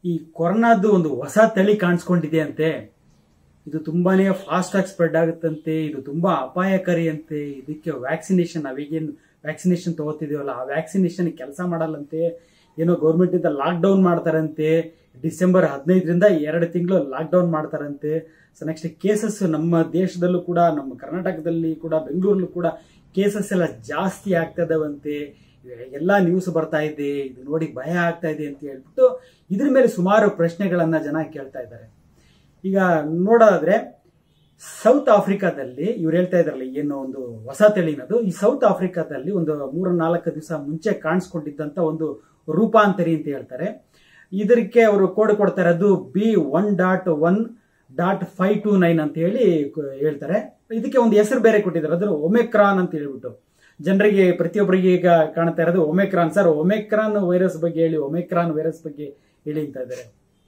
ಈ ಕೊರೋನಾದ್ದು ಒಂದು ಹೊಸ ತಳಿ ಕಾಣಿಸ್ಕೊಂಡಿದೆ ಅಂತೆ ಇದು ತುಂಬಾನೇ ಫಾಸ್ಟ್ ಆಗಿ ಸ್ಪ್ರೆಡ್ ಆಗುತ್ತಂತೆ ಇದು ತುಂಬಾ ಅಪಾಯಕಾರಿ ಅಂತೆ ಇದಕ್ಕೆ ವ್ಯಾಕ್ಸಿನೇಷನ್ ನಾವೀಗೇನು ವ್ಯಾಕ್ಸಿನೇಷನ್ ತಗೋತಿದೀವಲ್ಲ ಆ ವ್ಯಾಕ್ಸಿನೇಷನ್ ಕೆಲಸ ಮಾಡಲ್ಲಂತೆ ಏನೋ ಗೌರ್ಮೆಂಟ್ ಇಂದ ಲಾಕ್ ಡೌನ್ ಮಾಡ್ತಾರಂತೆ ಡಿಸೆಂಬರ್ ಹದಿನೈದರಿಂದ ಎರಡು ತಿಂಗಳು ಲಾಕ್ ಡೌನ್ ಮಾಡ್ತಾರಂತೆ ಸೊ ನೆಕ್ಸ್ಟ್ ಕೇಸಸ್ ನಮ್ಮ ದೇಶದಲ್ಲೂ ಕೂಡ ನಮ್ಮ ಕರ್ನಾಟಕದಲ್ಲಿ ಕೂಡ ಬೆಂಗಳೂರಲ್ಲೂ ಕೂಡ ಕೇಸಸ್ ಎಲ್ಲ ಜಾಸ್ತಿ ಆಗ್ತಾ ಇದಾವಂತೆ ಎಲ್ಲ ನ್ಯೂಸ್ ಬರ್ತಾ ಇದೆ ಇದು ನೋಡಿ ಭಯ ಆಗ್ತಾ ಇದೆ ಅಂತ ಹೇಳ್ಬಿಟ್ಟು ಇದ್ರ ಮೇಲೆ ಸುಮಾರು ಪ್ರಶ್ನೆಗಳನ್ನ ಜನ ಕೇಳ್ತಾ ಇದ್ದಾರೆ ಈಗ ನೋಡೋದಾದ್ರೆ ಸೌತ್ ಆಫ್ರಿಕಾದಲ್ಲಿ ಇವ್ರು ಹೇಳ್ತಾ ಇದ್ರಲ್ಲ ಏನು ಒಂದು ಹೊಸ ತಳಿನದು ಈ ಸೌತ್ ಆಫ್ರಿಕಾದಲ್ಲಿ ಒಂದು ಮೂರ ನಾಲ್ಕು ದಿವಸ ಮುಂಚೆ ಕಾಣಿಸ್ಕೊಂಡಿದ್ದಂತ ಒಂದು ರೂಪಾಂತರಿ ಅಂತ ಹೇಳ್ತಾರೆ ಇದಕ್ಕೆ ಅವರು ಕೋಡ್ ಕೊಡ್ತಾ ಇರೋದು B one dot one dot five two nine ಅಂತ ಹೇಳಿ ಕ- ಹೇಳ್ತಾರೆ ಇದಕ್ಕೆ ಒಂದು ಹೆಸರು ಬೇರೆ ಕೊಟ್ಟಿದ್ದಾರೆ ಅದ್ರ ಒಮೆಕ್ರಾನ್ ಅಂತ ಹೇಳ್ಬಿಟ್ಟು ಜನರಿಗೆ ಪ್ರತಿಯೊಬ್ಬರಿಗೆ ಈಗ ಕಾಣ್ತಾ ಇರೋದು ಒಮೆಕ್ರಾನ್ ಸರ್ ಒಮೆಕ್ರಾನ್ ವೈರಸ್ ಬಗ್ಗೆ ಹೇಳಿ ಒಮೆಕ್ರಾನ್ ವೈರಸ್ ಬಗ್ಗೆ ಹೇಳಿ ಅಂತ ಇದ್ದಾರೆ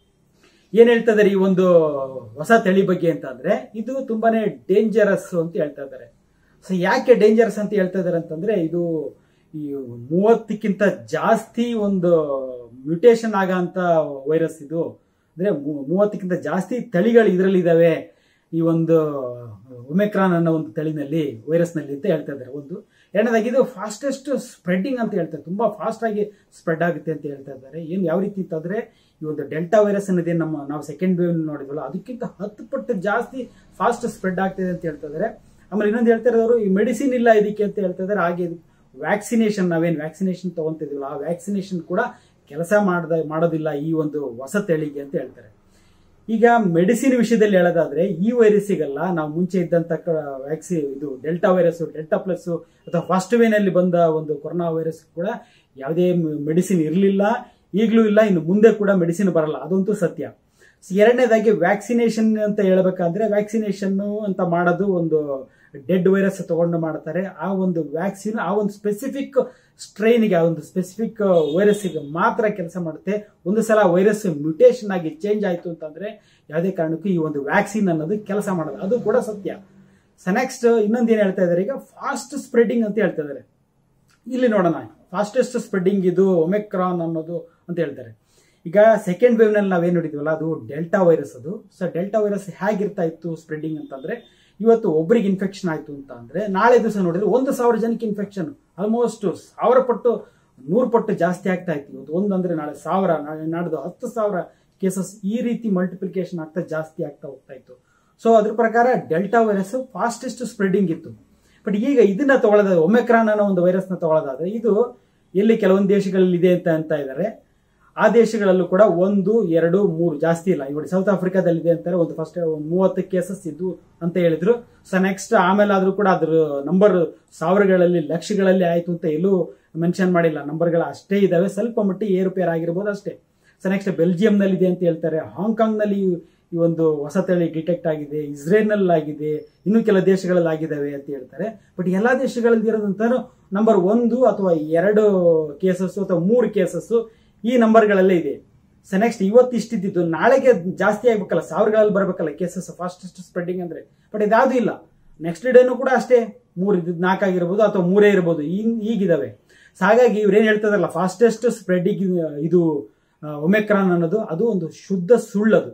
ಏನ್ ಹೇಳ್ತಾ ಇದಾರೆ ಈ ಒಂದು ಹೊಸ ತಳಿ ಬಗ್ಗೆ ಅಂತ ಅಂದ್ರೆ ಇದು ತುಂಬಾನೇ ಡೇಂಜರಸ್ ಅಂತ ಹೇಳ್ತಾ ಇದ್ದಾರೆ ಸೊ ಯಾಕೆ ಡೇಂಜರಸ್ ಅಂತ ಹೇಳ್ತಾ ಇದಾರೆ ಅಂತಂದ್ರೆ ಇದು ಈ ಮೂವತ್ತಕ್ಕಿಂತ ಜಾಸ್ತಿ ಒಂದು ಮ್ಯೂಟೇಶನ್ ಆಗಂತ ವೈರಸ್ ಇದು ಅಂದ್ರೆ ಮೂ- ಮೂವತ್ತಕ್ಕಿಂತ ಜಾಸ್ತಿ ತಳಿಗಳು ಇದರಲ್ಲಿ ಇದಾವೆ ಈ ಒಂದು ಒಮೆಕ್ರಾನ್ ಅನ್ನೋ ಒಂದು ತಳಿನಲ್ಲಿ ವೈರಸ್ನಲ್ಲಿ ಅಂತ ಹೇಳ್ತಾ ಇದ್ದಾರೆ ಒಂದು ಎರಡನೇದಾಗಿ ಇದು ಫಾಸ್ಟೆಸ್ಟ್ ಸ್ಪ್ರೆಡ್ಡಿಂಗ್ ಅಂತ ಹೇಳ್ತಾರೆ ತುಂಬಾ ಫಾಸ್ಟ್ ಆಗಿ ಸ್ಪ್ರೆಡ್ ಆಗುತ್ತೆ ಅಂತ ಹೇಳ್ತಾ ಇದ್ದಾರೆ ಏನು ಯಾವ ರೀತಿ ಅಂತಂದ್ರೆ ಈ ಒಂದು ಡೆಲ್ಟಾ ವೈರಸ್ ಅನ್ನೋದೇ ನಮ್ಮ ನಾವು ಸೆಕೆಂಡ್ ವೇವ್ ನೋಡಿದ್ವಲ್ಲ ಅದಕ್ಕಿಂತ ಹತ್ತು ಪಟ್ಟು ಜಾಸ್ತಿ ಫಾಸ್ಟ್ ಸ್ಪ್ರೆಡ್ ಆಗ್ತಿದೆ ಅಂತ ಹೇಳ್ತಾ ಇದ್ದಾರೆ ಆಮೇಲೆ ಇನ್ನೊಂದು ಹೇಳ್ತಾ ಇರೋರು ಈ ಮೆಡಿಸಿನ್ ಇಲ್ಲ ಇದಕ್ಕೆ ಅಂತ ಹೇಳ್ತಾ ಇದ್ದಾರೆ ಹಾಗೆ ವ್ಯಾಕ್ಸಿನೇಷನ್ ನಾವೇನು ವ್ಯಾಕ್ಸಿನೇಷನ್ ತಗೊಂತಿದ್ವಲ್ಲ ಆ ವ್ಯಾಕ್ಸಿನೇಷನ್ ಕೂಡ ಕೆಲಸ ಮಾಡದ ಮಾಡೋದಿಲ್ಲ ಈ ಒಂದು ಹೊಸ ತಳಿಗೆ ಅಂತ ಹೇಳ್ತಾರೆ ಈಗ ಮೆಡಿಸಿನ್ ವಿಷಯದಲ್ಲಿ ಹೇಳೋದಾದ್ರೆ ಈ ವೈರಸ್ಸಿಗೆಲ್ಲ ನಾವು ಮುಂಚೆ ಇದ್ದಂತ ವ್ಯಾಕ್ಸಿ ಇದು ಡೆಲ್ಟಾ ವೈರಸ್ ಡೆಲ್ಟಾ ಪ್ಲಸ್ ಅಥವಾ ಫಸ್ಟ್ ವೇನಲ್ಲಿ ಬಂದ ಒಂದು ಕೊರೋನಾ ವೈರಸ್ ಕೂಡ ಯಾವುದೇ ಮೆಡಿಸಿನ್ ಇರಲಿಲ್ಲ ಈಗಲೂ ಇಲ್ಲ ಇನ್ನು ಮುಂದೆ ಕೂಡ ಮೆಡಿಸಿನ್ ಬರಲ್ಲ ಅದಂತೂ ಸತ್ಯ So, ಎರಡನೇದಾಗಿ ವ್ಯಾಕ್ಸಿನೇಷನ್ ಅಂತ ಹೇಳ್ಬೇಕಂದ್ರೆ ವ್ಯಾಕ್ಸಿನೇಷನ್ ಅಂತ ಮಾಡೋದು ಒಂದು ಡೆಡ್ ವೈರಸ್ ತಗೊಂಡು ಮಾಡ್ತಾರೆ ಆ ಒಂದು ವ್ಯಾಕ್ಸಿನ್ ಆ ಒಂದು ಸ್ಪೆಸಿಫಿಕ್ ಸ್ಟ್ರೈನ್ಗೆ ಆ ಒಂದು ಸ್ಪೆಸಿಫಿಕ್ ವೈರಸ್ಗೆ ಮಾತ್ರ ಕೆಲಸ ಮಾಡುತ್ತೆ ಒಂದು ಸಲ ವೈರಸ್ ಮ್ಯೂಟೇಷನ್ ಆಗಿ ಚೇಂಜ್ ಆಯ್ತು ಅಂತಂದ್ರೆ ಯಾವುದೇ ಕಾರಣಕ್ಕೂ ಈ ಒಂದು ವ್ಯಾಕ್ಸಿನ್ ಅನ್ನೋದು ಕೆಲಸ ಮಾಡೋದು ಅದು ಕೂಡ ಸತ್ಯ ಸೊ ನೆಕ್ಸ್ಟ್ ಇನ್ನೊಂದು ಏನ್ ಹೇಳ್ತಾ ಇದ್ದಾರೆ ಈಗ ಫಾಸ್ಟ್ ಸ್ಪ್ರೆಡಿಂಗ್ ಅಂತ ಹೇಳ್ತಾ ಇದ್ದಾರೆ ಇಲ್ಲಿ ನೋಡೋಣ ಫಾಸ್ಟೆಸ್ಟ್ ಸ್ಪ್ರೆಡಿಂಗ್ ಇದು ಒಮೆಕ್ರಾನ್ ಅನ್ನೋದು ಅಂತ ಹೇಳ್ತಾರೆ ಈಗ ಸೆಕೆಂಡ್ ವೇವ್ ನಲ್ಲಿ ನಾವೇನ್ ನೋಡಿದ್ವಲ್ಲ ಅದು ಡೆಲ್ಟಾ ವೈರಸ್ ಅದು ಸೊ ಡೆಲ್ಟಾ ವೈರಸ್ ಹೇಗಿರ್ತಾ ಇತ್ತು ಸ್ಪ್ರೆಡಿಂಗ್ ಅಂತಂದ್ರೆ ಇವತ್ತು ಒಬ್ಬರಿಗೆ ಇನ್ಫೆಕ್ಷನ್ ಆಯ್ತು ಅಂತ ಅಂದ್ರೆ ನಾಳೆ ದಿವಸ ನೋಡಿದ್ರೆ ಒಂದು ಸಾವಿರ ಜನಕ್ಕೆ ಇನ್ಫೆಕ್ಷನ್ ಆಲ್ಮೋಸ್ಟ್ ಸಾವಿರ ಪಟ್ಟು ನೂರು ಪಟ್ಟು ಜಾಸ್ತಿ ಆಗ್ತಾ ಇತ್ತು ಇವತ್ತು ಒಂದಂದ್ರೆ ನಾಳೆ ಸಾವಿರ ನಾಳೆ ನಾಡ್ದು ಹತ್ತು ಸಾವಿರ ಕೇಸಸ್ ಈ ರೀತಿ ಮಲ್ಟಿಪ್ಲಿಕೇಶನ್ ಆಗ್ತಾ ಜಾಸ್ತಿ ಆಗ್ತಾ ಹೋಗ್ತಾ ಇತ್ತು ಸೊ ಅದ್ರ ಪ್ರಕಾರ ಡೆಲ್ಟಾ ವೈರಸ್ ಫಾಸ್ಟೆಸ್ಟ್ ಸ್ಪ್ರೆಡಿಂಗ್ ಇತ್ತು ಬಟ್ ಈಗ ಇದನ್ನ ತಗೊಳ್ಳೋದಾದ್ರೆ ಒಮೆಕ್ರಾನ್ ಅನ್ನೋ ಒಂದು ವೈರಸ್ನ ತಗೊಳ್ಳೋದಾದ್ರೆ ಇದು ಎಲ್ಲಿ ಕೆಲವೊಂದು ದೇಶಗಳಲ್ಲಿ ಇದೆ ಅಂತ ಅಂತ ಇದ್ದಾರೆ ಆ ದೇಶಗಳಲ್ಲೂ ಕೂಡ ಒಂದು ಎರಡು ಮೂರು ಜಾಸ್ತಿ ಇಲ್ಲ ಇವಾಗ ಸೌತ್ ಆಫ್ರಿಕಾದಲ್ಲಿ ಇದೆ ಅಂತಾರೆ ಒಂದು ಫಸ್ಟ್ ಒಂದು ಮೂವತ್ತು ಕೇಸಸ್ ಇದ್ದು ಅಂತ ಹೇಳಿದ್ರು ಸೊ ನೆಕ್ಸ್ಟ್ ಆಮೇಲೆ ಆದ್ರೂ ಕೂಡ ಅದ್ರ ನಂಬರ್ ಸಾವಿರಗಳಲ್ಲಿ ಲಕ್ಷಗಳಲ್ಲಿ ಆಯ್ತು ಅಂತ ಎಲ್ಲೂ ಮೆನ್ಷನ್ ಮಾಡಿಲ್ಲ ನಂಬರ್ಗಳು ಅಷ್ಟೇ ಇದಾವೆ ಸ್ವಲ್ಪ ಮಟ್ಟಿಗೆ ಏರುಪೇರು ಆಗಿರ್ಬೋದು ಅಷ್ಟೇ ಸೊ ನೆಕ್ಸ್ಟ್ ಬೆಲ್ಜಿಯಂನಲ್ಲಿ ಇದೆ ಅಂತ ಹೇಳ್ತಾರೆ ಹಾಂಗ್ಕಾಂಗ್ನಲ್ಲಿ ಈ ಒಂದು ಹೊಸ ತಳಿ ಡಿಟೆಕ್ಟ್ ಆಗಿದೆ ಇಸ್ರೇಲ್ನಲ್ಲಿ ಆಗಿದೆ ಇನ್ನು ಕೆಲ ದೇಶಗಳಲ್ಲಿ ಆಗಿದ್ದಾವೆ ಅಂತ ಹೇಳ್ತಾರೆ ಬಟ್ ಎಲ್ಲಾ ದೇಶಗಳಲ್ಲಿ ಇರೋದಂತ ನಂಬರ್ ಒಂದು ಅಥವಾ ಎರಡು ಕೇಸಸ್ ಅಥವಾ ಮೂರು ಕೇಸಸ್ ಈ ನಂಬರ್ಗಳಲ್ಲೇ ಇದೆ ಸೊ ನೆಕ್ಸ್ಟ್ ಇವತ್ತು ಇಷ್ಟಿದ್ದು ನಾಳೆಗೆ ಜಾಸ್ತಿ ಆಗ್ಬೇಕಲ್ಲ ಸಾವಿರಗಳಲ್ಲಿ ಬರಬೇಕಲ್ಲ ಕೇಸಸ್ ಫಾಸ್ಟೆಸ್ಟ್ ಸ್ಪ್ರೆಡಿಂಗ್ ಅಂದ್ರೆ ಬಟ್ ಇದಾವುದು ಇಲ್ಲ ನೆಕ್ಸ್ಟ್ ಡೇನು ಕೂಡ ಅಷ್ಟೇ ಮೂರು ಇದ್ದು ನಾಲ್ಕು ಆಗಿರ್ಬೋದು ಅಥವಾ ಮೂರೇ ಇರ್ಬೋದು ಈ- ಈಗಿದಾವೆ ಸೊ ಹಾಗಾಗಿ ಇವ್ರೇನ್ ಹೇಳ್ತದಲ್ಲ ಫಾಸ್ಟೆಸ್ಟ್ ಸ್ಪ್ರೆಡಿಂಗ್ ಇದು ಒಮೆಕ್ರಾನ್ ಅನ್ನೋದು ಅದು ಒಂದು ಶುದ್ಧ ಸುಳ್ಳದು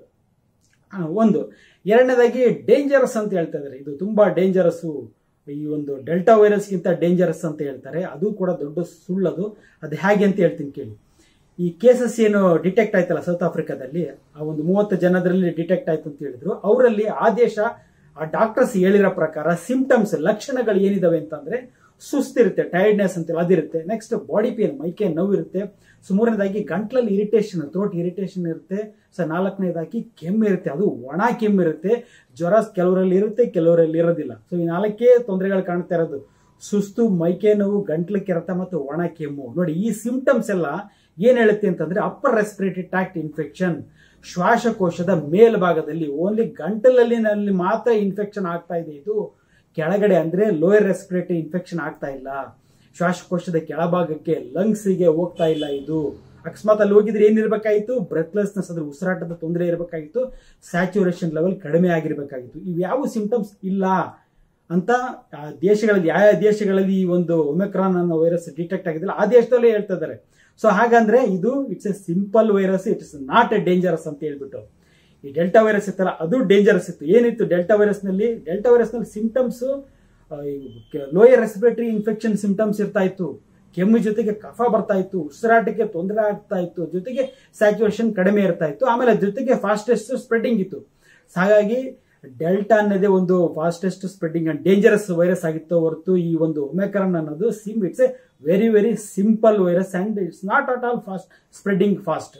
ಆ, ಒಂದು ಎರಡನೇದಾಗಿ ಡೇಂಜರಸ್ ಅಂತ ಹೇಳ್ತಾ ಇದ್ದಾರೆ ಇದು ತುಂಬಾ ಡೇಂಜರಸ್ ಈ ಒಂದು ಡೆಲ್ಟಾ ವೈರಸ್ಗಿಂತ ಡೇಂಜರಸ್ ಅಂತ ಹೇಳ್ತಾರೆ ಅದು ಕೂಡ ದೊಡ್ಡ ಸುಳ್ಳದು ಅದು ಹೇಗೆ ಅಂತ ಹೇಳ್ತೀನಿ ಕೇಳಿ ಈ ಕೇಸಸ್ ಏನು ಡಿಟೆಕ್ಟ್ ಆಯ್ತಲ್ಲ ಸೌತ್ ಆಫ್ರಿಕಾದಲ್ಲಿ ಆ ಒಂದು ಮೂವತ್ತು ಜನದಲ್ಲಿ ಡಿಟೆಕ್ಟ್ ಆಯ್ತು ಅಂತ ಹೇಳಿದ್ರು ಅವರಲ್ಲಿ ಆ ದೇಶ ಆ ಡಾಕ್ಟರ್ಸ್ ಹೇಳಿರೋ ಪ್ರಕಾರ ಸಿಂಪ್ಟಮ್ಸ್ ಲಕ್ಷಣಗಳು ಏನಿದಾವೆ ಅಂತಂದ್ರೆ ಸುಸ್ತಿರುತ್ತೆ ಟೈರ್ಡ್ನೆಸ್ ಅಂತ ಅದಿರುತ್ತೆ ನೆಕ್ಸ್ಟ್ ಬಾಡಿ ಪೇನ್ ಮೈಕೈ ನೋವು ಇರುತ್ತೆ ಸೊ ಮೂರನೇದಾಗಿ ಗಂಟ್ಲಲ್ಲಿ ಇರಿಟೇಷನ್ ಥ್ರೋಟ್ ಇರಿಟೇಷನ್ ಇರುತ್ತೆ ಸೊ ನಾಲ್ಕನೇದಾಗಿ ಕೆಮ್ಮು ಇರುತ್ತೆ ಅದು ಒಣ ಕೆಮ್ಮು ಇರುತ್ತೆ ಜ್ವರ ಕೆಲವರಲ್ಲಿ ಇರುತ್ತೆ ಕೆಲವರಲ್ಲಿ ಇರೋದಿಲ್ಲ ಸೊ ಈ ನಾಲ್ಕೇ ತೊಂದರೆಗಳು ಕಾಣ್ತಾ ಇರೋದು ಸುಸ್ತು ಮೈಕೈ ನೋವು ಗಂಟ್ಲು ಕೆರೆತ ಮತ್ತು ಒಣ ಕೆಮ್ಮು ನೋಡಿ ಈ ಸಿಂಪ್ಟಮ್ಸ್ ಎಲ್ಲ ಏನ್ ಹೇಳುತ್ತೆ ಅಂತಂದ್ರೆ ಅಪ್ಪರ್ ರೆಸ್ಪಿರೇಟರಿ ಟ್ಯಾಕ್ಟ್ ಇನ್ಫೆಕ್ಷನ್ ಶ್ವಾಸಕೋಶದ ಮೇಲ್ಭಾಗದಲ್ಲಿ ಓನ್ಲಿ ಗಂಟಲಲ್ಲಿ ಮಾತ್ರ ಇನ್ಫೆಕ್ಷನ್ ಆಗ್ತಾ ಇದೆ ಇದು ಕೆಳಗಡೆ ಅಂದ್ರೆ ಲೋಯರ್ ರೆಸ್ಪಿರೇಟರಿ ಇನ್ಫೆಕ್ಷನ್ ಆಗ್ತಾ ಇಲ್ಲ ಶ್ವಾಸಕೋಶದ ಕೆಳಭಾಗಕ್ಕೆ ಲಂಗ್ಸ್ಗೆ ಹೋಗ್ತಾ ಇಲ್ಲ ಇದು ಅಕಸ್ಮಾತ್ ಅಲ್ಲಿ ಹೋಗಿದ್ರೆ ಏನಿರ್ಬೇಕಾಗಿತ್ತು ಬ್ರೆತ್ಲೆಸ್ನೆಸ್ ಅಂದ್ರೆ ಉಸಿರಾಟದ ತೊಂದರೆ ಇರಬೇಕಾಗಿತ್ತು ಸ್ಯಾಚುರೇಷನ್ ಲೆವೆಲ್ ಕಡಿಮೆ ಆಗಿರ್ಬೇಕಾಗಿತ್ತು ಇವ್ಯಾವ ಸಿಂಪ್ಟಮ್ಸ್ ಇಲ್ಲ ಅಂತ ಆ ದೇಶಗಳಲ್ಲಿ ಯಾವ ಯಾವ ದೇಶಗಳಲ್ಲಿ ಈ ಒಂದು ಒಮೆಕ್ರಾನ್ ಅನ್ನೋ ವೈರಸ್ ಡಿಟೆಕ್ಟ್ ಆಗಿದಿಲ್ಲ ಆ ದೇಶದಲ್ಲೇ ಹೇಳ್ತಾ ಇದ್ದಾರೆ ಸೊ ಹಾಗಂದ್ರೆ ಇದು it's a simple virus it is not a dangerous ಅಂತ ಹೇಳ್ಬಿಟ್ಟು ಈ ಡೆಲ್ಟಾ ವೈರಸ್ ಇತ್ತಲ್ಲ ಅದು ಡೇಂಜರಸ್ ಇತ್ತು ಏನಿತ್ತು ಡೆಲ್ಟಾ ವೈರಸ್ ನಲ್ಲಿ ಡೆಲ್ಟಾ ವೈರಸ್ ನಲ್ಲಿ symptoms lower respiratory infection symptoms ಇರ್ತಾ ಇತ್ತು ಕೆಮ್ಮು ಜೊತೆಗೆ ಕಫ ಬರ್ತಾ ಇತ್ತು ಉಸಿರಾಟಕ್ಕೆ ತೊಂದರೆ ಆಗ್ತಾ ಇತ್ತು ಜೊತೆಗೆ ಸ್ಯಾಚುರೇಷನ್ ಕಡಿಮೆ ಇರ್ತಾ ಇತ್ತು ಆಮೇಲೆ ಜೊತೆಗೆ ಫಾಸ್ಟೆಸ್ಟ್ ಸ್ಪ್ರೆಡಿಂಗ್ ಇತ್ತು ಹಾಗಾಗಿ ಡೆಲ್ಟಾ ಅನ್ನೋದೇ ಒಂದು fastest spreading and dangerous virus ಆಗಿತ್ತು ಹೊರತು ಈ ಒಂದು ಒಮೆಕ್ರಾನ್ ಅನ್ನೋದು ಸಿಮ್ it's a very very simple virus and it's not at all fast spreading fast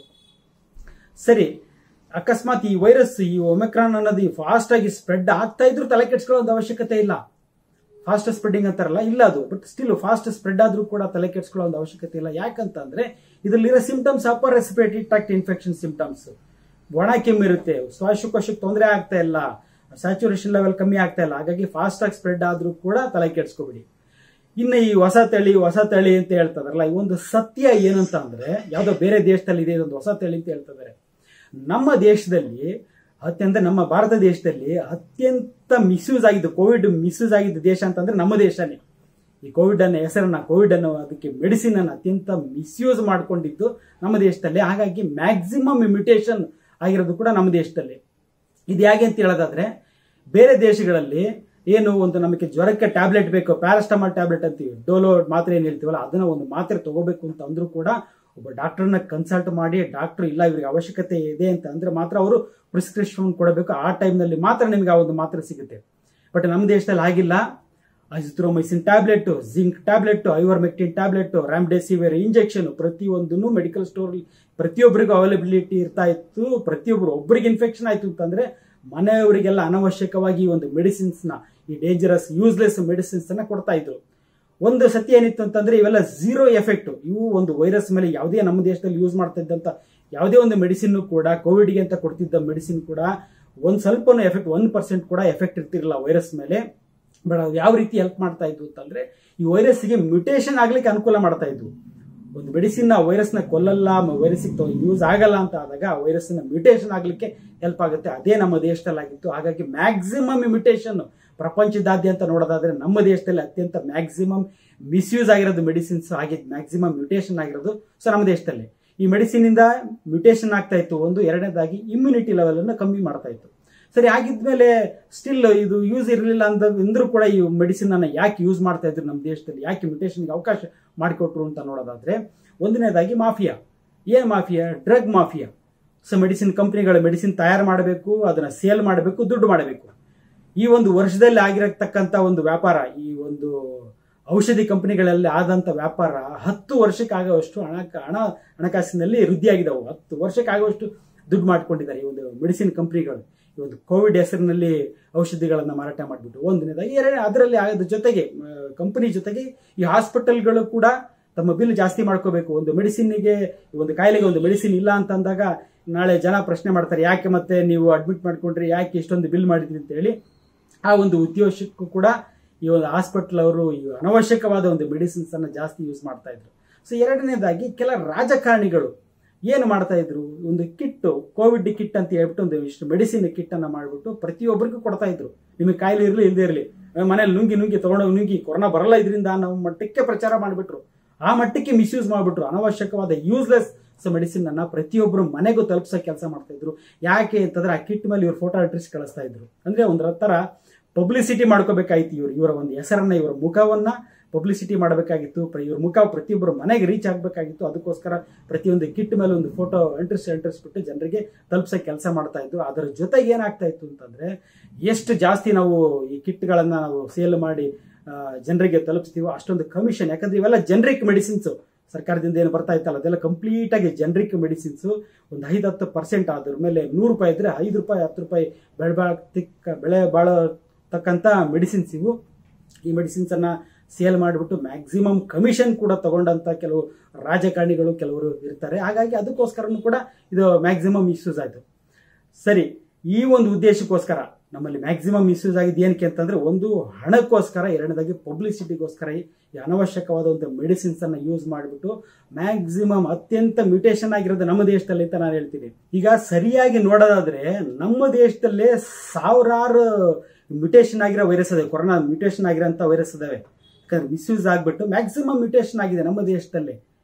ಸರಿ ಅಕಸ್ಮಾತ್ ಈ ವೈರಸ್ ಈ ಒಮೆಕ್ರಾನ್ ಅನ್ನೋದು ಫಾಸ್ಟ್ ಆಗಿ ಸ್ಪ್ರೆಡ್ ಆಗ್ತಾ ಇದ್ರು ತಲೆ ಕೆಡ್ಸ್ಕೊಳ್ಳೋ ಅವಶ್ಯಕತೆ ಇಲ್ಲ ಫಾಸ್ಟ್ ಸ್ಪ್ರೆಡಿಂಗ್ ಅಂತಾರಲ್ಲ ಇಲ್ಲ ಅದು ಬಟ್ ಸ್ಟಿಲ್ ಫಾಸ್ಟ್ ಸ್ಪ್ರೆಡ್ ಆದ್ರೂ ಕೂಡ ತಲೆ ಕೆಡ್ಸ್ಕೊಳ್ಳೋ ಒಂದು ಅವಶ್ಯಕತೆ ಇಲ್ಲ ಯಾಕಂತಂದ್ರೆ ಇದರಲ್ಲಿರೋ symptoms upper respiratory tract infection symptoms ಒಣ ಕೆಮ್ಮು ಇರುತ್ತೆ ಶ್ವಾಸಕೋಶಕ್ಕೆ ತೊಂದರೆ ಆಗ್ತಾ ಇಲ್ಲ ಸ್ಯಾಚುರೇಷನ್ ಲೆವೆಲ್ ಕಮ್ಮಿ ಆಗ್ತಾ ಇಲ್ಲ ಹಾಗಾಗಿ ಫಾಸ್ಟ್ ಆಗಿ ಸ್ಪ್ರೆಡ್ ಆದ್ರೂ ಕೂಡ ತಲೆ ಕೆಡ್ಸ್ಕೊಬಿಡಿ ಇನ್ನು ಈ ಹೊಸ ತಳಿ ಹೊಸ ತಳಿ ಅಂತ ಹೇಳ್ತದಾರಲ್ಲ ಈ ಒಂದು ಸತ್ಯ ಏನಂತ ಅಂದ್ರೆ ಯಾವ್ದೋ ಬೇರೆ ದೇಶದಲ್ಲಿ ಇದೆ ಇದೊಂದು ಹೊಸ ತಳಿ ಅಂತ ಹೇಳ್ತಿದ್ದಾರೆ ನಮ್ಮ ದೇಶದಲ್ಲಿ ಅತ್ಯಂತ ನಮ್ಮ ಭಾರತ ದೇಶದಲ್ಲಿ ಅತ್ಯಂತ ಮಿಸ್ಯೂಸ್ ಆಗಿದ್ದು ಕೋವಿಡ್ ಮಿಸ್ಯೂಸ್ ಆಗಿದ್ದ ದೇಶ ಅಂತಂದ್ರೆ ನಮ್ಮ ದೇಶನೇ ಈ ಕೋವಿಡ್ ಅನ್ನ ಹೆಸರನ್ನ ಕೋವಿಡ್ ಅನ್ನೋ ಅದಕ್ಕೆ ಮೆಡಿಸಿನ್ ಅನ್ನು ಅತ್ಯಂತ ಮಿಸ್ಯೂಸ್ ಮಾಡ್ಕೊಂಡಿದ್ದು ನಮ್ಮ ದೇಶದಲ್ಲಿ ಹಾಗಾಗಿ ಮ್ಯಾಕ್ಸಿಮಮ್ ಮ್ಯೂಟೇಷನ್ ಆಗಿರೋದು ಕೂಡ ನಮ್ಮ ದೇಶದಲ್ಲಿ ಇದು ಹೇಗೆ ಅಂತ ಹೇಳೋದಾದ್ರೆ ಬೇರೆ ದೇಶಗಳಲ್ಲಿ ಏನು ಒಂದು ನಮಗೆ ಜ್ವರಕ್ಕೆ ಟ್ಯಾಬ್ಲೆಟ್ ಬೇಕು ಪ್ಯಾರಾಸ್ಟಮಾಲ್ ಟ್ಯಾಬ್ಲೆಟ್ ಅಂತೀವಿ ಡೋಲೋ ಮಾತ್ರೆ ಏನು ಹೇಳ್ತೀವಲ್ಲ ಅದನ್ನ ಒಂದು ಮಾತ್ರೆ ತಗೋಬೇಕು ಅಂತ ಅಂದ್ರೂ ಕೂಡ ಒಬ್ಬ ಡಾಕ್ಟರ್ನ ಕನ್ಸಲ್ಟ್ ಮಾಡಿ ಡಾಕ್ಟರ್ ಇಲ್ಲ ಇವರಿಗೆ ಅವಶ್ಯಕತೆ ಇದೆ ಅಂತ ಅಂದ್ರೆ ಮಾತ್ರ ಅವರು ಪ್ರಿಸ್ಕ್ರಿಪ್ಷನ್ ಕೊಡಬೇಕು ಆ ಟೈಮ್ನಲ್ಲಿ ಮಾತ್ರ ನಿಮಗೆ ಆ ಒಂದು ಮಾತ್ರೆ ಸಿಗುತ್ತೆ ಬಟ್ ನಮ್ಮ ದೇಶದಲ್ಲಿ ಆಗಿಲ್ಲ azithromycin tablet zinc tablet ivermectin tablet remdesivir injection ಪ್ರತಿಯೊಂದನ್ನು ಮೆಡಿಕಲ್ ಸ್ಟೋರ್ ಪ್ರತಿಯೊಬ್ಬರಿಗೂ ಅವೈಲಬಿಲಿಟಿ ಇರ್ತಾ ಇತ್ತು ಪ್ರತಿಯೊಬ್ಬರು ಒಬ್ಬರಿಗೆ ಇನ್ಫೆಕ್ಷನ್ ಆಯ್ತು ಅಂತಂದ್ರೆ ಮನೆಯವರಿಗೆಲ್ಲ ಅನವಶ್ಯಕವಾಗಿ ಈ ಒಂದು ಮೆಡಿಸಿನ್ಸ್ ನ ಈ ಡೇಂಜರಸ್ ಯೂಸ್ಲೆಸ್ ಮೆಡಿಸಿನ್ಸ್ ಅನ್ನ ಕೊಡ್ತಾ ಇದ್ರು ಒಂದು ಸತ್ಯ ಏನಿತ್ತು ಅಂತಂದ್ರೆ ಇವೆಲ್ಲ ಝೀರೋ ಎಫೆಕ್ಟ್ ಇವು ಒಂದು ವೈರಸ್ ಮೇಲೆ ಯಾವುದೇ ನಮ್ಮ ದೇಶದಲ್ಲಿ ಯೂಸ್ ಮಾಡ್ತಾ ಇದ್ದಂತ ಯಾವುದೇ ಒಂದು ಮೆಡಿಸಿನ್ ಕೂಡ ಕೋವಿಡ್ಗೆ ಅಂತ ಕೊಡ್ತಿದ್ದ ಮೆಡಿಸಿನ್ ಕೂಡ ಒಂದ್ ಸ್ವಲ್ಪನೂ ಎಫೆಕ್ಟ್ ಒನ್ ಪರ್ಸೆಂಟ್ ಕೂಡ ಎಫೆಕ್ಟ್ ಇರ್ತಿರಲಿಲ್ಲ ವೈರಸ್ ಮೇಲೆ ಬಟ್ ಅದು ಯಾವ ರೀತಿ ಹೆಲ್ಪ್ ಮಾಡ್ತಾ ಇದ್ವು ಅಂತಂದ್ರೆ ಈ ವೈರಸ್ಗೆ ಮ್ಯುಟೇಷನ್ ಆಗ್ಲಿಕ್ಕೆ ಅನುಕೂಲ ಮಾಡ್ತಾ ಇದ್ವು ಒಂದು ಮೆಡಿಸಿನ್ ವೈರಸ್ನ ಕೊಲ್ಲಲ್ಲ ವೈರಸ್ಗೆ ಯೂಸ್ ಆಗಲ್ಲ ಅಂತ ಆದಾಗ ಆ ವೈರಸ್ನ ಮ್ಯುಟೇಷನ್ ಆಗ್ಲಿಕ್ಕೆ ಹೆಲ್ಪ್ ಆಗುತ್ತೆ ಅದೇ ನಮ್ಮ ದೇಶದಲ್ಲಿ ಆಗಿತ್ತು ಹಾಗಾಗಿ ಮ್ಯಾಕ್ಸಿಮಮ್ ಮ್ಯುಟೇಷನ್ ಪ್ರಪಂಚದಾದ್ಯಂತ ನೋಡೋದಾದ್ರೆ ನಮ್ಮ ದೇಶದಲ್ಲಿ ಅತ್ಯಂತ ಮ್ಯಾಕ್ಸಿಮಮ್ ಮಿಸ್ಯೂಸ್ ಆಗಿರೋದು ಮೆಡಿಸಿನ್ಸ್ ಆಗಿದ್ದು ಮ್ಯಾಕ್ಸಿಮಮ್ ಮ್ಯುಟೇಷನ್ ಆಗಿರೋದು ಸೊ ನಮ್ಮ ದೇಶದಲ್ಲಿ ಈ ಮೆಡಿಸಿನ್ ಇಂದ ಮ್ಯುಟೇಷನ್ ಆಗ್ತಾ ಇತ್ತು ಒಂದು ಎರಡನೇದಾಗಿ ಇಮ್ಯುನಿಟಿ ಲೆವೆಲ್ ಅನ್ನು ಕಮ್ಮಿ ಮಾಡ್ತಾ ಇತ್ತು ಸರಿ ಆಗಿದ್ಮೇಲೆ ಸ್ಟಿಲ್ ಇದು ಯೂಸ್ ಇರಲಿಲ್ಲ ಅಂತ ಅಂದ್ರೂ ಕೂಡ ಈ ಮೆಡಿಸಿನ್ ಅನ್ನ ಯಾಕೆ ಯೂಸ್ ಮಾಡ್ತಾ ಇದ್ರು ನಮ್ಮ ದೇಶದಲ್ಲಿ ಯಾಕೆ ಮ್ಯುಟೇಷನ್ಗೆ ಅವಕಾಶ ಮಾಡಿಕೊಟ್ರು ಅಂತ ನೋಡೋದಾದ್ರೆ ಒಂದನೇದಾಗಿ ಮಾಫಿಯಾ ಏನ್ mafia drug mafia so medicine ಕಂಪ್ನಿಗಳ ಮೆಡಿಸಿನ್ ತಯಾರು ಮಾಡಬೇಕು ಅದನ್ನ ಸೇಲ್ ಮಾಡಬೇಕು ದುಡ್ಡು ಮಾಡಬೇಕು ಈ ಒಂದು ವರ್ಷದಲ್ಲಿ ಆಗಿರತಕ್ಕಂತ ಒಂದು ವ್ಯಾಪಾರ ಈ ಒಂದು ಔಷಧಿ ಕಂಪನಿಗಳಲ್ಲಿ ಆದಂತ ವ್ಯಾಪಾರ ಹತ್ತು ವರ್ಷಕ್ಕೆ ಆಗುವಷ್ಟು ಹಣ ಹಣ ಹಣಕಾಸಿನಲ್ಲಿ ವೃದ್ಧಿಯಾಗಿದ್ದಾವೆ ಹತ್ತು ವರ್ಷಕ್ಕೆ ಆಗುವಷ್ಟು ದುಡ್ಡು ಮಾಡ್ಕೊಂಡಿದ್ದಾರೆ ಈ ಒಂದು ಮೆಡಿಸಿನ್ ಕಂಪ್ನಿಗಳು ಈ ಒಂದು ಕೋವಿಡ್ ಹೆಸರಿನಲ್ಲಿ ಔಷಧಿಗಳನ್ನ ಮಾರಾಟ ಮಾಡಿಬಿಟ್ಟು ಒಂದನೇದಾಗಿ ಎರಡನೇ ಅದರಲ್ಲಿ ಅದ್ರ ಜೊತೆಗೆ ಕಂಪನಿ ಜೊತೆಗೆ ಈ ಹಾಸ್ಪಿಟಲ್ಗಳು ಕೂಡ ತಮ್ಮ ಬಿಲ್ ಜಾಸ್ತಿ ಮಾಡ್ಕೋಬೇಕು ಒಂದು ಮೆಡಿಸಿನ್ಗೆ ಒಂದು ಕಾಯಿಲೆಗೆ ಒಂದು ಮೆಡಿಸಿನ್ ಇಲ್ಲ ಅಂತ ಅಂದಾಗ ನಾಳೆ ಜನ ಪ್ರಶ್ನೆ ಮಾಡ್ತಾರೆ ಯಾಕೆ ಮತ್ತೆ ನೀವು ಅಡ್ಮಿಟ್ ಮಾಡ್ಕೊಂಡ್ರಿ ಯಾಕೆ ಇಷ್ಟೊಂದು ಬಿಲ್ ಮಾಡಿದ್ರಿ ಅಂತ ಹೇಳಿ ಆ ಒಂದು ಉದ್ದೇಶಕ್ಕೂ ಕೂಡ ಈ ಒಂದು ಹಾಸ್ಪಿಟಲ್ ಅವರು ಈ ಅನವಶ್ಯಕವಾದ ಒಂದು ಮೆಡಿಸಿನ್ಸ್ ಅನ್ನ ಜಾಸ್ತಿ ಯೂಸ್ ಮಾಡ್ತಾ ಇದ್ರು ಸೊ ಎರಡನೇದಾಗಿ ಕೆಲ ರಾಜಕಾರಣಿಗಳು ಏನು ಮಾಡ್ತಾ ಇದ್ರು ಒಂದು ಕಿಟ್ ಕೋವಿಡ್ ಕಿಟ್ ಅಂತ ಹೇಳ್ಬಿಟ್ಟು ಒಂದು ಇಷ್ಟು ಮೆಡಿಸಿನ್ ಕಿಟ್ ಅನ್ನ ಮಾಡ್ಬಿಟ್ಟು ಪ್ರತಿಯೊಬ್ಬರಿಗೂ ಕೊಡ್ತಾ ಇದ್ರು ನಿಮಗೆ ಕಾಯಿಲೆ ಇರಲಿ ಇಲ್ಲದೆ ಇರಲಿ ಮನೇಲಿ ನುಂಗಿ ನುಂಗಿ ತಗೊಂಡೋಗಿ ನುಂಗಿ ಕೊರೋನಾ ಬರಲ್ಲ ಇದರಿಂದ ನಾವು ಮಟ್ಟಕ್ಕೆ ಪ್ರಚಾರ ಮಾಡಿಬಿಟ್ರು ಆ ಮಟ್ಟಕ್ಕೆ ಮಿಸ್ಯೂಸ್ ಮಾಡಿಬಿಟ್ರು ಅನವಶ್ಯಕವಾದ ಯೂಸ್ಲೆಸ್ ಮೆಡಿಸಿನ್ ಅನ್ನ ಪ್ರತಿಯೊಬ್ಬರು ಮನೆಗೂ ತಲುಪಿಸೋ ಕೆಲಸ ಮಾಡ್ತಾ ಇದ್ರು ಯಾಕೆ ಅಂತಂದ್ರೆ ಆ ಕಿಟ್ ಮೇಲೆ ಇವ್ರು ಫೋಟೋ ಅಡ್ರೆಸ್ ಕಳಿಸ್ತಾ ಇದ್ರು ಅಂದ್ರೆ ಒಂದರ ತರ ಪಬ್ಲಿಸಿಟಿ ಮಾಡ್ಕೋಬೇಕಾಯ್ತು ಇವ್ರು ಇವರ ಒಂದು ಹೆಸರನ್ನ ಇವರ ಮುಖವನ್ನ ಪಬ್ಲಿಸಿಟಿ ಮಾಡಬೇಕಾಗಿತ್ತು ಇವ್ರ ಮುಖ ಪ್ರತಿಯೊಬ್ಬರು ಮನೆಗೆ ರೀಚ್ ಆಗಬೇಕಾಗಿತ್ತು ಅದಕ್ಕೋಸ್ಕರ ಪ್ರತಿಯೊಂದು ಕಿಟ್ ಮೇಲೆ ಒಂದು ಫೋಟೋ ಎಂಟ್ರಿಸ್ ಎಂಟ್ರಿಸ್ಬಿಟ್ಟು ಜನರಿಗೆ ತಲುಪಿಸೋ ಕೆಲಸ ಮಾಡ್ತಾ ಇದ್ರು ಅದರ ಜೊತೆಗೆ ಏನಾಗ್ತಾ ಇತ್ತು ಅಂತಂದ್ರೆ ಎಷ್ಟು ಜಾಸ್ತಿ ನಾವು ಈ ಕಿಟ್ಗಳನ್ನ ನಾವು ಸೇಲ್ ಮಾಡಿ ಜನರಿಗೆ ತಲುಪಿಸ್ತೀವೋ ಅಷ್ಟೊಂದು ಕಮಿಷನ್ ಯಾಕಂದ್ರೆ ಇವೆಲ್ಲ ಜನರಿಕ್ ಮೆಡಿಸಿನ್ಸ್ ಸರ್ಕಾರದಿಂದ ಏನು ಬರ್ತಾ ಇತ್ತಲ್ಲ ಅದೆಲ್ಲ ಕಂಪ್ಲೀಟ್ ಆಗಿ ಜನರಿಕ್ ಮೆಡಿಸಿನ್ಸ್ ಒಂದು ಐದು ಹತ್ತು ಪರ್ಸೆಂಟ್ ಅದ್ರ ಮೇಲೆ ನೂರು ರೂಪಾಯಿ ಇದ್ರೆ ಐದು ರೂಪಾಯಿ ಹತ್ತು ರೂಪಾಯಿ ಬೆಳೆ ಬಾಳ್ತಿಕ್ಕ ಬೆಳೆ ಬಾಳತಕ್ಕಂಥ ಮೆಡಿಸಿನ್ಸ್ ಇವು ಈ ಮೆಡಿಸಿನ್ಸ್ ಅನ್ನ ಸೇಲ್ ಮಾಡಿಬಿಟ್ಟು ಮ್ಯಾಕ್ಸಿಮಮ್ ಕಮಿಷನ್ ಕೂಡ ತಗೊಂಡಂತ ಕೆಲವು ರಾಜಕಾರಣಿಗಳು ಕೆಲವರು ಇರ್ತಾರೆ ಹಾಗಾಗಿ ಅದಕ್ಕೋಸ್ಕರನೂ ಕೂಡ ಇದು ಮ್ಯಾಕ್ಸಿಮಮ್ ಇಶ್ಯೂಸ್ ಆಯ್ತು ಸರಿ ಈ ಒಂದು ಉದ್ದೇಶಕ್ಕೋಸ್ಕರ ನಮ್ಮಲ್ಲಿ ಮ್ಯಾಕ್ಸಿಮಮ್ ಮಿಸ್ಯೂಸ್ ಆಗಿದ್ದು ಏನಕ್ಕೆ ಅಂತಂದ್ರೆ ಒಂದು ಹಣಕ್ಕೋಸ್ಕರ ಎರಡನೇದಾಗಿ ಪಬ್ಲಿಸಿಟಿಗೋಸ್ಕರ ಈ ಅನವಶ್ಯಕವಾದ ಒಂದು ಮೆಡಿಸಿನ್ಸ್ ಅನ್ನ ಯೂಸ್ ಮಾಡಿಬಿಟ್ಟು ಮ್ಯಾಕ್ಸಿಮಮ್ ಅತ್ಯಂತ ಮ್ಯೂಟೇಷನ್ ಆಗಿರೋದು ನಮ್ಮ ದೇಶದಲ್ಲಿ ಅಂತ ನಾನು ಹೇಳ್ತೀನಿ ಈಗ ಸರಿಯಾಗಿ ನೋಡೋದಾದ್ರೆ ನಮ್ಮ ದೇಶದಲ್ಲೇ ಸಾವಿರಾರು ಮ್ಯೂಟೇಷನ್ ಆಗಿರೋ ವೈರಸ್ ಅದಾವೆ ಕೊರೋನಾ ಮ್ಯೂಟೇಷನ್ ಆಗಿರೋಂಥ ವೈರಸ್ ಅದಾವೆ ಯಾಕಂದ್ರೆ ಮಿಸ್ಯೂಸ್ ಆಗ್ಬಿಟ್ಟು ಮ್ಯಾಕ್ಸಿಮಮ್ ಮ್ಯೂಟೇಷನ್ ಆಗಿದೆ ನಮ್ಮ ದೇಶದಲ್ಲಿ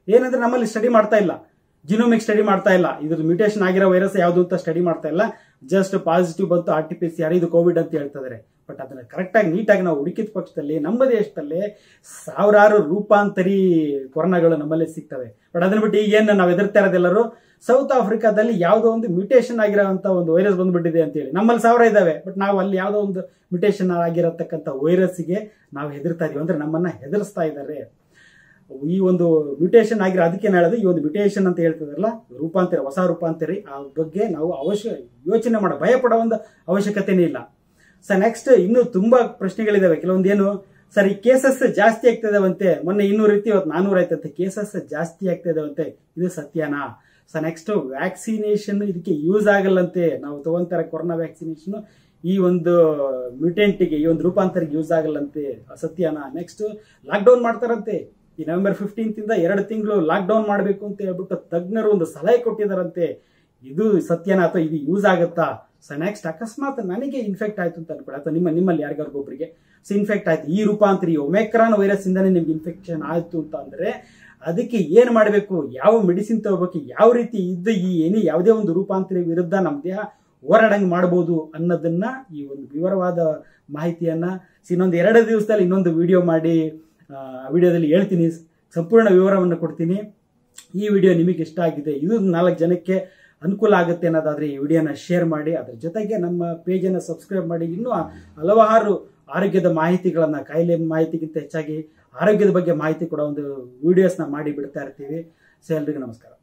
ಏನಂದ್ರೆ ನಮ್ಮಲ್ಲಿ ಸ್ಟಡಿ ಮಾಡ್ತಾ ಇಲ್ಲ ಜಿನೋಮಿಕ್ ಸ್ಟಡಿ ಮಾಡ್ತಾ ಇಲ್ಲ ಇದ್ರ ಮ್ಯೂಟೇಷನ್ ಆಗಿರೋ ವೈರಸ್ ಯಾವುದು ಅಂತ ಸ್ಟಡಿ ಮಾಡ್ತಾ ಇಲ್ಲ ಜಸ್ಟ್ ಪಾಸಿಟಿವ್ ಬಂತು R T P C R ಇದು ಕೋವಿಡ್ ಅಂತ ಹೇಳ್ತಾ ಇದಾರೆ ಬಟ್ ಅದನ್ನ ಕರೆಕ್ಟಾಗಿ ನೀಟಾಗಿ ನಾವು ಹುಡುಕಿದ ಪಕ್ಷದಲ್ಲಿ ನಮ್ಮ ದೇಶದಲ್ಲಿ ಸಾವಿರಾರು ರೂಪಾಂತರಿ ಕೊರೋನಾಗಳು ನಮ್ಮಲ್ಲಿ ಸಿಗ್ತವೆ ಬಟ್ ಅದನ್ನ ಬಿಟ್ಟು ಈಗ ಏನು ನಾವು ಎದುರ್ತಾ ಇರೋದೆಲ್ಲರೂ ಸೌತ್ ಆಫ್ರಿಕಾದಲ್ಲಿ ಯಾವುದೋ ಒಂದು ಮ್ಯೂಟೇಷನ್ ಆಗಿರೋಂಥ ಒಂದು ವೈರಸ್ ಬಂದ್ಬಿಟ್ಟಿದೆ ಅಂತ ಹೇಳಿ ನಮ್ಮಲ್ಲಿ ಸಾವಿರ ಇದಾವೆ ಬಟ್ ನಾವು ಅಲ್ಲಿ ಯಾವುದೋ ಒಂದು ಮ್ಯೂಟೇಷನ್ ಆಗಿರತಕ್ಕಂಥ ವೈರಸ್ಗೆ ನಾವು ಹೆದರ್ತಾ ಇದೀವಿ ಅಂದ್ರೆ ನಮ್ಮನ್ನ ಹೆದರ್ಸ್ತಾ ಇದ್ದಾರೆ ಈ ಒಂದು ಮ್ಯೂಟೇಷನ್ ಆಗಿರೋ ಅದಕ್ಕೆ ಹೇಳೋದು ಈ ಒಂದು ಮ್ಯೂಟೇಷನ್ ಅಂತ ಹೇಳ್ತಿದಾರಲ್ಲ ರೂಪಾಂತರ ಹೊಸ ರೂಪಾಂತರಿ ಆ ಬಗ್ಗೆ ನಾವು ಅವಶ್ಯ ಯೋಚನೆ ಮಾಡೋ ಭಯ ಪಡೋ ಒಂದು ಅವಶ್ಯಕತೆನೇ ಇಲ್ಲ ಸರ್ ನೆಕ್ಸ್ಟ್ ಇನ್ನೂ ತುಂಬಾ ಪ್ರಶ್ನೆಗಳಿದಾವೆ ಕೆಲವೊಂದು ಏನು ಸರ್ ಈ ಕೇಸಸ್ ಜಾಸ್ತಿ ಆಗ್ತಾ ಇದಾವಂತೆ ಮೊನ್ನೆ ಇನ್ನೂರು ಇತ್ತು ಇವತ್ತು ನಾನೂರು ಆಯ್ತಂತೆ ಕೇಸಸ್ ಜಾಸ್ತಿ ಆಗ್ತಾ ಇದಾವಂತೆ ಇದು ಸತ್ಯನಾ ಸೊ ನೆಕ್ಸ್ಟ್ ವ್ಯಾಕ್ಸಿನೇಷನ್ ಇದಕ್ಕೆ ಯೂಸ್ ಆಗಲ್ಲಂತೆ ನಾವು ತಗೊಂತಾರೆ ಕೊರೋನಾ ವ್ಯಾಕ್ಸಿನೇಷನ್ ಈ ಒಂದು ಮ್ಯೂಟೆಂಟ್ಗೆ ಈ ಒಂದು ರೂಪಾಂತರಿಗೆ ಯೂಸ್ ಆಗಲ್ಲಂತೆ ಸತ್ಯನಾ ನೆಕ್ಸ್ಟ್ ಲಾಕ್ಡೌನ್ ಮಾಡ್ತಾರಂತೆ ಈ ನವೆಂಬರ್ ಫಿಫ್ಟೀನ್ತ್ ಇಂದ ಎರಡು ತಿಂಗಳು ಲಾಕ್ಡೌನ್ ಮಾಡಬೇಕು ಅಂತ ಹೇಳ್ಬಿಟ್ಟು ತಜ್ಞರು ಒಂದು ಸಲಹೆ ಕೊಟ್ಟಿದಾರಂತೆ ಇದು ಸತ್ಯನಾ ಅಥವಾ ಇದು ಯೂಸ್ ಆಗುತ್ತಾ ಸೊ ನೆಕ್ಸ್ಟ್ ಅಕಸ್ಮಾತ್ ನನಗೆ ಇನ್ಫೆಕ್ಟ್ ಆಯ್ತು ಅಂತ ಅನ್ಕೊಳ್ಳಿ ಅಥವಾ ನಿಮ್ಮ ನಿಮ್ಮಲ್ಲಿ ಯಾರಿಗಾರಿಗೊಬ್ಬರಿಗೆ ಸೊ ಇನ್ಫೆಕ್ಟ್ ಆಯ್ತು ಈ ರೂಪಾಂತರಿ ಒಮೆಕ್ರಾನ್ ವೈರಸ್ ಇಂದಾನೆ ನಿಮ್ಗೆ ಇನ್ಫೆಕ್ಷನ್ ಆಯ್ತು ಅಂತ ಅಂದ್ರೆ ಅದಕ್ಕೆ ಏನ್ ಮಾಡಬೇಕು ಯಾವ ಮೆಡಿಸಿನ್ ತಗೋಬೇಕು ಯಾವ ರೀತಿ ಇದ್ದ ಈ ಏನಿ ಯಾವುದೇ ಒಂದು ರೂಪಾಂತರಿ ವಿರುದ್ಧ ನಮ್ಮ ದೇಹ ಹೋರಾಡಂಗ್ ಮಾಡಬಹುದು ಅನ್ನೋದನ್ನ ಈ ಒಂದು ವಿವರವಾದ ಮಾಹಿತಿಯನ್ನ ಇನ್ನೊಂದು ಎರಡು ದಿವಸದಲ್ಲಿ ಇನ್ನೊಂದು ವಿಡಿಯೋ ಮಾಡಿ ವಿಡಿಯೋದಲ್ಲಿ ಹೇಳ್ತೀನಿ ಸಂಪೂರ್ಣ ವಿವರವನ್ನು ಕೊಡ್ತೀನಿ ಈ ವಿಡಿಯೋ ನಿಮಗೆ ಇಷ್ಟ ಆಗಿದೆ ಇದು ನಾಲ್ಕು ಜನಕ್ಕೆ ಅನುಕೂಲ ಆಗುತ್ತೆ ಅನ್ನೋದಾದ್ರೆ ಈ ವಿಡಿಯೋನ ಶೇರ್ ಮಾಡಿ ಅದ್ರ ಜೊತೆಗೆ ನಮ್ಮ ಪೇಜನ್ನು ಸಬ್ಸ್ಕ್ರೈಬ್ ಮಾಡಿ ಇನ್ನೂ ಹಲವಾರು ಆರೋಗ್ಯದ ಮಾಹಿತಿಗಳನ್ನ ಕಾಯಿಲೆ ಮಾಹಿತಿಗಿಂತ ಹೆಚ್ಚಾಗಿ ಆರೋಗ್ಯದ ಬಗ್ಗೆ ಮಾಹಿತಿ ಕೊಡೋ ಒಂದು ವಿಡಿಯೋಸ್ನ ಮಾಡಿ ಬಿಡ್ತಾ ಇರ್ತೀವಿ ಸೊ ಎಲ್ರಿಗೂ ನಮಸ್ಕಾರ